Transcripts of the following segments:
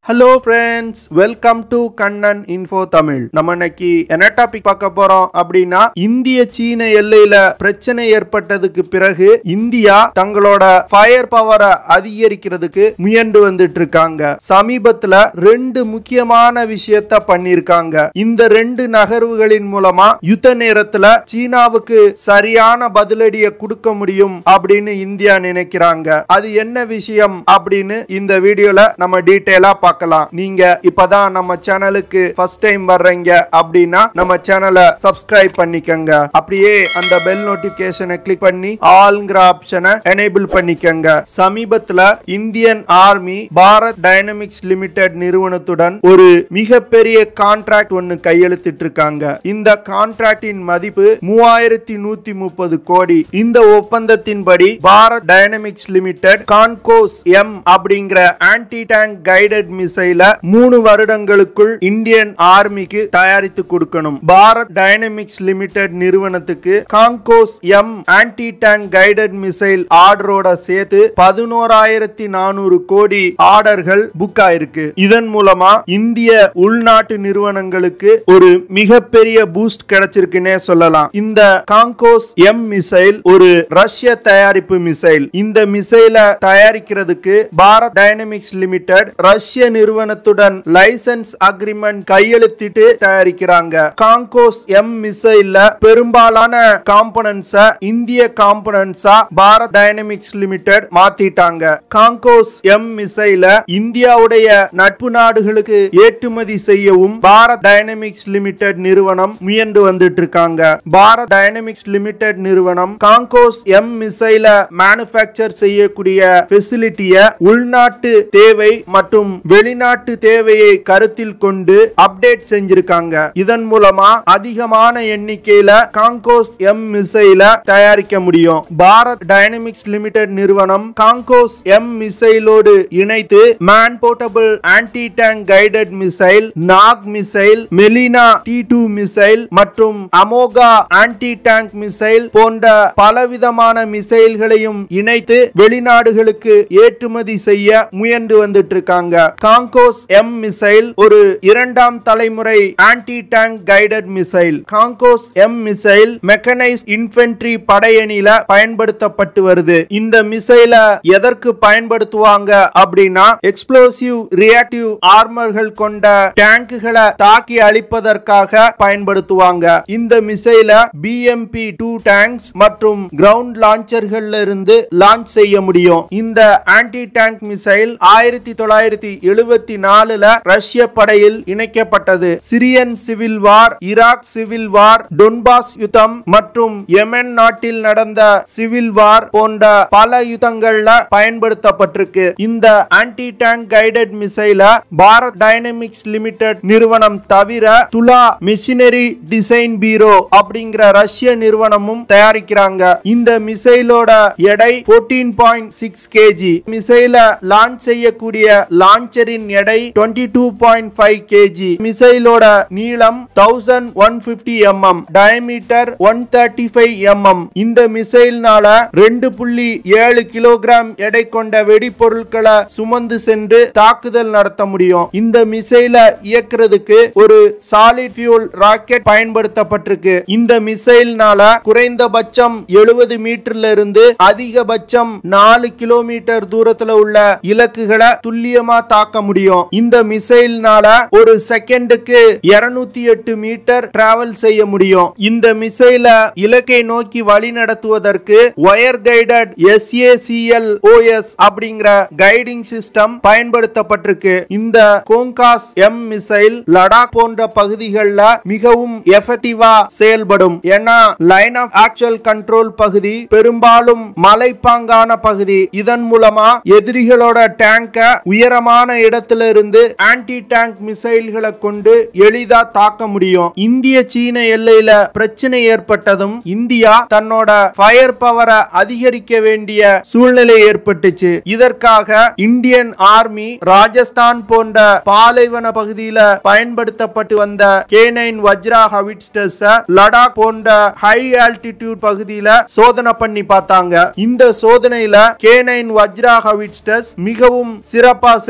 hello friends welcome to Kannan info Tamil நம்ம இன்னைக்கு என்ன டாபிக் பார்க்க போறோம் அப்படின்னா இந்திய சீன எல்லையில பிரச்சனை ஏற்பட்டதுக்கு பிறகு இந்தியா தங்களோட ஃபயர் பவரை அதிகரிக்கிறதுக்கு முயன்று வந்துட்டு இருக்காங்க சமீபத்துல ரெண்டு முக்கியமான விஷயத்த பண்ணிருக்காங்க இந்த ரெண்டு நகர்வுகளின் மூலமா யுத்த நேரத்துல சீனாவுக்கு சரியான பதிலடியை கொடுக்க முடியும் அப்படின்னு இந்தியா நினைக்கிறாங்க அது என்ன விஷயம் அப்படின்னு இந்த வீடியோல நம்ம டீட்டெயிலா பார்க்கலாம் நீங்க இப்பதான் நம்ம சேனலுக்கு ஃபர்ஸ்ட் டைம் வர்றீங்க அப்படின்னா நம்ம சேனலை சப்ஸ்கிரைப் பண்ணிக்கங்க அப்படியே அந்த பெல் நோட்டிபிகேஷனை கிளிக் பண்ணி ஆல்ங்கிற ஆப்ஷனை எனேபிள் பண்ணிக்கங்க சமீபத்துல Indian army Bharat dynamics limited நிறுவனத்துடன் ஒரு மிகப்பெரிய கான்ட்ராக்ட் ஒன்னு கையெழுத்திட்டு இருக்காங்க இந்த கான்ட்ராக்டின் மதிப்பு மூவாயிரத்தி நூத்தி முப்பது கோடி இந்த ஒப்பந்தத்தின்படி Bharat dynamics limited Konkurs M அப்படிங்கிற ஆன்டி டேங்க் கைடட் மிசைல மூணு வருடங்களுக்குள் இந்தியன் ஆர்மிக்கு தயாரித்து கொடுக்கணும் பாரத் டைனமிக்ஸ் லிமிடெட் நிறுவனத்துக்கு Konkurs M anti tank guided missile ஆர்டரோட சேர்த்து பதினோராயிரத்தி நானூறு கோடி ஆர்டர்கள் புக் ஆயிருக்கு இதன் மூலமா இந்திய உள்நாட்டு நிறுவனங்களுக்கு ஒரு மிகப்பெரிய பூஸ்ட் கிடைச்சிருக்குன்னே சொல்லலாம் இந்த காங்கோஸ் எம் மிசைல் ஒரு ரஷ்ய தயாரிப்பு மிசைல் இந்த மிசைல தயாரிக்கிறதுக்கு பாரத் டைனமிக்ஸ் லிமிடெட் ரஷ்ய நிறுவனத்துடன் லைசன்ஸ் அக்ரிமெண்ட் கையெழுத்திட்டு தயாரிக்கிறாங்க காங்கோஸ் எம் மிசைல்ல பெரும்பாலான காம்பனன்ஸ இந்திய காம்பனன்ஸா பாரத் டைனமிக்ஸ் லிமிடெட் மாத்திட்டாங்க காங்கோஸ் எம் மிசைல இந்தியாவுடைய நட்பு நாடுகளுக்கு ஏற்றுமதி செய்யவும் பாரத் டைனமிக்ஸ் லிமிடெட் நிறுவனம் முயன்று வந்துட்டு இருக்காங்க பாரத் டைனமிக்ஸ் லிமிடெட் நிறுவனம் காங்கோஸ் எம் மிசைல மேனுஃபேக்சர் செய்யக்கூடிய ஃபெசிலிட்டிய உள்நாட்டு தேவை மற்றும் வெளிநாட்டு தேவையை கருத்தில் கொண்டு அப்டேட் செஞ்சிருக்காங்க இதன் மூலமா அதிகமான எண்ணிக்கையில காங்கோஸ் எம் மிசைல தயாரிக்க முடியும் பாரத் டைனமிக்ஸ் லிமிடெட் நிறுவனம் காங்கோஸ் எம் மிசைலோடு இணைத்து man portable anti tank guided missile Nag missile Milan T two missile மற்றும் அமோகா ஆன்டி டேங்க் மிசைல் போன்ற பலவிதமான மிசைல்களையும் இணைத்து வெளிநாடுகளுக்கு ஏற்றுமதி செய்ய முயன்று வந்துட்டு இருக்காங்க காங்கோஸ் எம் மிசைல் ஒரு இரண்டாம் தலைமுறை anti tank guided missile Konkurs M missile mechanised infantry படையணியில பயன்படுத்தப்பட்டு வருது இந்த மிசைல எதற்கு பயன்படுத்துவாங்க அப்படின்னா எக்ஸ்ப்ளோசிவ் ரியாக்டிவ் ஆர்மர்கள் கொண்ட டேங்குகளை தாக்கி அழிப்பதற்காக பயன்படுத்துவாங்க இந்த மிசைல பிஎம்பி டூ டேங்க்ஸ் மற்றும் கிரவுண்ட் லான்ச்சர்கள்ல இருந்து லான்ச் செய்ய முடியும் இந்த ஆன்டி டேங்க் மிசைல் ஆயிரத்தி தொள்ளாயிரத்தி எழுபத்தி நாலுல ரஷ்ய படையில் இணைக்கப்பட்டது Syrian civil war Iraq civil war Donbas யுத்தம் மற்றும் யெமன் நாட்டில் நடந்த சிவில் வார் போன்ற பல யுத்தங்கள்ல பயன்படுத்தப்பட்டிருக்கு இந்த ஆன்டி டேங்க் கைடட் மிசைல பாரத் டைனமிக்ஸ் லிமிடெட் நிறுவனம் தவிர துலா மிஷினரி டிசைன் பீரோ அப்படிங்கிற ரஷ்ய நிறுவனமும் தயாரிக்கிறாங்க இந்த மிசைலோட எடை 14.6 பாயிண்ட் சிக்ஸ் கேஜி மிசைல லான்ச் செய்யக்கூடிய லான்ச்சரின் எடை 22.5 டூ பாயிண்ட் ஃபைவ் கேஜி மிசைலோட நீளம் thousand one fifty MM diameter one thirty five MM இந்த மிசைல்னால ரெண்டு புள்ளி ஏழு கிலோகிராம் எடை கொண்ட வெடிபொருட்களை சுமந்து சென்று தாக்குதல் நடத்த முடியும் இந்த மிசைல இயக்குறதுக்கு ஒரு சாலிட் ஃபியூல் ராக்கெட் பயன்படுத்தப்பட்டிருக்கு இந்த மிசைல்னால குறைந்தபட்சம் எழுபது மீட்டர்ல இருந்து அதிகபட்சம் நாலு கிலோமீட்டர் தூரத்துல உள்ள இலக்குகளை துல்லியமா தாக்க முடியும் இந்த மிசைல்னால ஒரு செகண்டுக்கு 208 எட்டு மீட்டர் டிராவல் செய்ய முடியும் இந்த மிசைல இலக்கை நோக்கி வழி நடத்துவதற்கு ஒயர் கைடட் எஸ்ஏசிஎல் ஓஎஸ் அப்படிங்கிற கைடிங் சிஸ்டம் பயன்படுத்தப்பட்டிருக்கு இந்த கோங்காஸ் எம் மிசைல் லடாக் போன்ற பகுதிகளில் மிகவும் எஃபெக்டிவா செயல்படும் ஏன்னா லைன் ஆஃப் ஆக்சுவல் கண்ட்ரோல் பகுதி பெரும்பாலும் மலைப்பாங்கான பகுதி இதன் மூலமா எதிரிகளோட டேங்க உயரமான இடத்துல இருந்து ஆன்டி டேங்க் மிசைல்களை கொண்டு எளிதா தாக்க முடியும் இந்திய சீன எல்லையில பிரச்சனை ஏற்பட்டதும் இந்தியா தன்னோட ஃபயர் பவரை அதிகரிக்க வேண்டிய சூழ்நிலை ஏற்பட்டுச்சு இதற்காக இந்தியன் ஆர்மி ராஜஸ்தான் போன்ற பாலைவன பகுதியில பயன்படுத்தப்பட்டு வந்த K nine Vajra howitzers Ladakh போன்ற ஹை ஆல்டிடியூட் பகுதியில சோதனை பண்ணி பார்த்தாங்க இந்த சோதனையில கே நைன் வஜ்ரா ஹவிட்ஸ்டர்ஸ் மிகவும் சிறப்பா செயல்பட்டு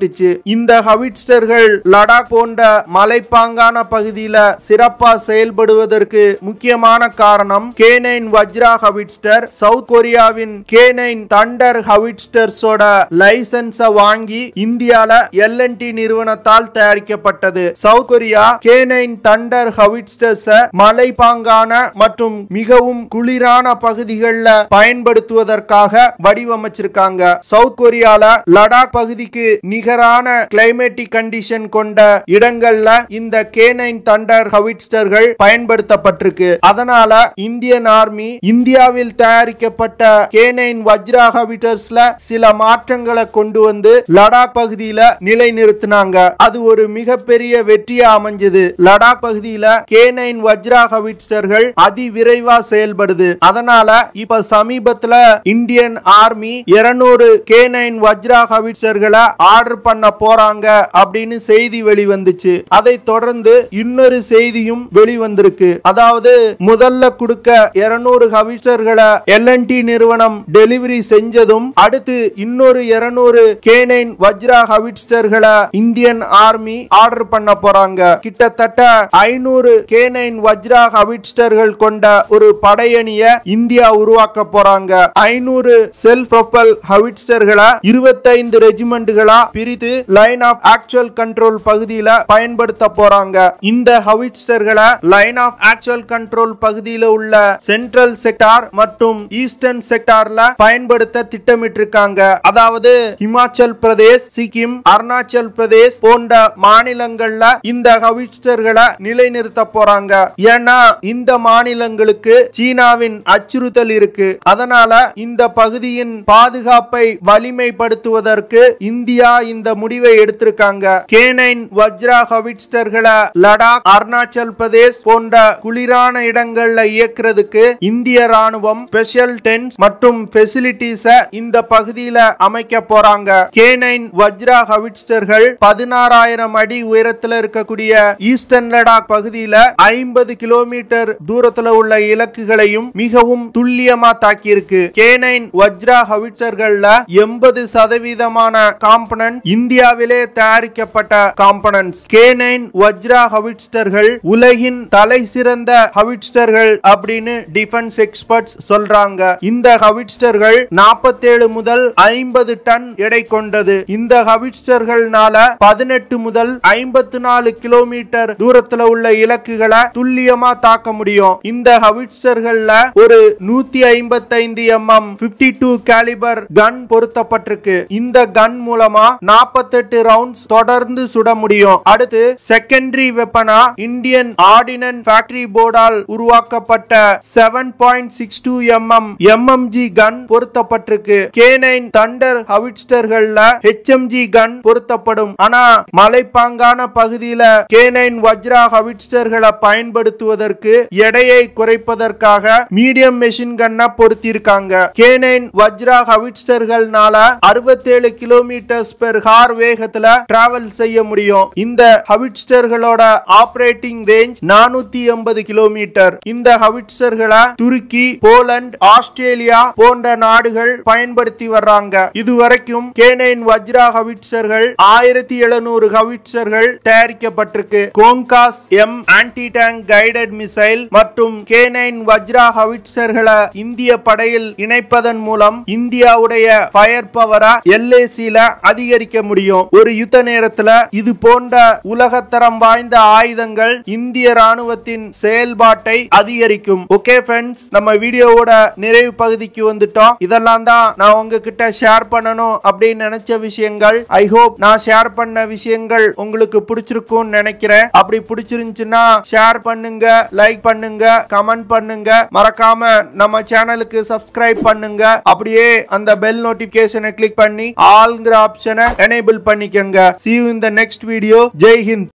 செயல்பட்டுச்சு இந்த ஹவிட்ஸ்டர்கள் லடாக் போன்ற மலைப்பாங்கான பகுதியில சிறப்பா செயல்படுவதற்கு முக்கியமான காரணம் K nine Vajra howitzer south கொரியாவின் கே நைன் தண்டர் ஹவிட்ஸ்டர்ஸோட லைசன்ஸ வாங்கி இந்தியால எல்என்டி நிறுவனத்தால் தயாரிக்கப்பட்டது south Korea K nine thunder ஹவிட்ஸ்டர்ஸ மலைப்பாங்கான மற்றும் மிகவும் குளிரான பகுதிகளில் பயன்படுத்துவதற்காக வடிவமைச்சிருக்காங்க சவுத் கொரியால லடாக் பகுதிக்கு நிகரான கிளைமேட்டிக் கண்டிஷன் கொண்ட இடங்கள்ல இந்த கே நைன் தண்டர் ஹவிட்ஸ்டர்கள் பயன்படுத்தப்பட்டிருக்கு அதனால இந்தியன் ஆர்மி இந்தியாவில் தயாரிக்கப்பட்ட கே நைன் வஜ்ரா ஹவிட்டர்ஸ்ல சில மாற்றங்களை கொண்டு வந்து லடாக் பகுதியில நிலைநிறுத்தினாங்க அது ஒரு மிகப்பெரிய வெற்றியா அமைஞ்சது லடாக் பகுதியில கே நைன் வஜ்ரா ஹவிட்ஸ்டர்கள் அதிவிரைவா செயல்படுது அதனால இப்ப சமீபத்துல Indian army 200 K nine Vajra ஹவிட்சர்களை ஆர்டர் பண்ண போறாங்க அப்படின்னு செய்தி வெளிவந்துச்சு அதை தொடர்ந்து இன்னொரு செய்தியும் வெளிவந்திருக்கு அதாவது முதல்ல கொடுக்க 200 ஹவிட்சர்களை எல்என்டி நிறுவனம் டெலிவரி செஞ்சதும் அடுத்து இன்னொரு 200 கே நைன் வஜ்ரா ஹவிட்ஸ்டர்களை இந்தியன் ஆர்மி ஆர்டர் பண்ண போறாங்க கிட்டத்தட்ட ஐநூறு கே நைன் வஜ்ரா ஹவிட்ஸ்டர்கள் கொண்ட ஒரு படையணிய இந்தியா உருவாக்க போறாங்க ஐநூறு செல்ஃப் ப்ரொபல் ஹவிட்ஸ்டர்களை இருபத்தைந்து ரெஜிமெண்ட்களா பிரித்து லைன் ஆஃப் ஆக்சுவல் கண்ட்ரோல் பகுதியில பயன்படுத்த போறாங்க இந்த ஹவிட்ஸ்டர்களை லைன் ஆஃப் ஆக்சுவல் கண்ட்ரோல் பகுதியில உள்ள சென்ட்ரல் செக்டார் மற்றும் ஈஸ்டர்ன் செக்டார்ல பயன்படுத்த திட்டமிட்டிருக்காங்க அதாவது இமாச்சல் பிரதேஷ் சிக்கிம் அருணாச்சல் பிரதேஷ் போன்ற மாநிலங்கள்ல இந்த ஹவிட்ஸ்டர்களை நிலைநிறுத்த போறாங்க ஏன்னா இந்த மாநிலங்களுக்கு சீனாவின் அச்சுறுத்தல் இருக்கு அதனால இந்த பகுதியின் பாதுகாப்பை வலிமைப்படுத்துவதற்கு இந்தியா இந்த முடிவை எடுத்திருக்காங்க கே நைன் வஜ்ரா ஹவிட்ஸ்டர்களை லடாக் அருணாச்சல் பிரதேஷ் போன்ற குளிரான இடங்கள்ல இயக்குறதுக்கு இந்திய ராணுவம் ஸ்பெஷல் டென்ஸ் மற்றும் பெசிலிட்டிஸ இந்த பகுதியில அமைக்க போறாங்க கே நைன் வஜ்ரா ஹவிட்ஸ்டர்கள் பதினாறாயிரம் அடி உயரத்துல இருக்கக்கூடிய ஈஸ்டர்ன் லடாக் பகுதியில ஐம்பது கிலோமீட்டர் தூரத்துல உள்ள இலக்குகளையும் மிகவும் துல்லியமா தாக்கியிருக்கு கே நைன் வஜ்ரா ஹவிட்சர்கள்ல எண்பது சதவீதமான காம்பனன்ட் இந்தியாவிலே தயாரிக்கப்பட்ட காம்பனன்ட்ஸ் கே நைன் வஜ்ரா ஹவிட்ஸ்டர்கள் உலகின் தலை சிறந்த ஹவிட்ஸ்டர்கள் அப்படின்னு டிஃபென்ஸ் எக்ஸ்பர்ட்ஸ் சொல்றாங்க இந்த ஹவிட்ஸ்டர்கள் 47 முதல் ஐம்பது டன் எடை கொண்டது இந்த ஹவிட்ஸ்டர்கள்னால பதினெட்டு முதல் ஐம்பத்து நாலு கிலோமீட்டர் தூரத்துல உள்ள இலக்குகளை துல்லியமா தாக்க முடியும் இந்த ஹவிட்சர்கள்ல ஒரு நூத்தி ஐம்பத்தைந்து MM fifty two calibre gun பொருத்தப்பட்டிருக்கு இந்த கன் மூலமா நாற்பத்தெட்டு ரவுண்ட்ஸ் தொடர்ந்து சுட முடியும் அடுத்து செகண்டரி வெப்பனா இந்தியன் ஆர்டினன் ஃபேக்டரி போர்டால் உருவாக்கப்பட்ட seven point six two MM MMG gun பொருத்தப்பட்டிருக்கு கே நைன் தண்டர் ஹவிட்ஸ்டர்கள்ல ஹெச்எம்ஜி கன் பொருத்தப்படும் ஆனா மலைப்பாங்கான பகுதியில கே நைன் வஜ்ரா ஹவிட்ஸ்டர்களை பயன்படுத்துவதற்கு எடையை குறைப்பதற்காக மீடியம் மெஷின் கன்னை பொருத்தியிருக்காங்க கே நைன் வஜ்ரா ஹவிட்ஸ்டர்கள்னால அறுபத்தேழு கிலோமீட்டர்ஸ் பெர் ஹார் வேகத்துல டிராவல் செய்ய முடியும் இந்த ஹவிட்ஸ்டர்களோட ஆபரேட்டிங் ரேஞ்ச் நானூத்தி எண்பது கிலோமீட்டர் இந்த ஹவிட்சர்களை துருக்கி போலந்து ஆஸ்திரேலியா போன்ற நாடுகள் பயன்படுத்தி வர்றாங்க இதுவரைக்கும் கே நைன் வஜ்ரா ஹவிட்சர்கள் ஆயிரத்தி எழுநூறு ஹவிட்சர்கள் தயாரிக்கப்பட்டிருக்கு Konkurs M anti tank guided missile மற்றும் கே நைன் வஜ்ரா ஹவிட்சர்களை இந்திய படையில் இணைப்பதன் மூலம் இந்தியாவுடைய ஃபயர் பவரை எல்ஏசில அதிகரிக்க முடியும் ஒரு யுத்த நேரத்துல இது போன்ற உலகத்தரம் வாய்ந்த ஆயுதங்கள் இந்திய ராணுவத்தின் செயல்பாட்டை அதிகரிக்கும் ஓகே ஃப்ரெண்ட்ஸ் நம்ம வீடியோவோட நிறைவு பகுதிக்கு வந்துட்டோம் இதெல்லாம் தான் நான் உங்ககிட்ட ஷேர் பண்ணணும் அப்படின்னு நினைச்ச விஷயங்கள் ஐ ஹோப் நான் ஷேர் பண்ண விஷயங்கள் உங்களுக்கு பிடிச்சிருக்கும்னு நினைக்கிறேன் அப்படி பிடிச்சிருந்துச்சுன்னா ஷேர் பண்ணுங்க லைக் பண்ணுங்க கமெண்ட் பண்ணுங்க மறக்காம நம்ம சேனலுக்கு சப்ஸ்கிரைப் பண்ணுங்க அப்படியே அந்த பெல் நோட்டிபிகேஷனை கிளிக் பண்ணி ஆல்ங்கிற ஆப்ஷனை எனேபிள் பண்ணிக்கங்க see you in the next video Jai Hind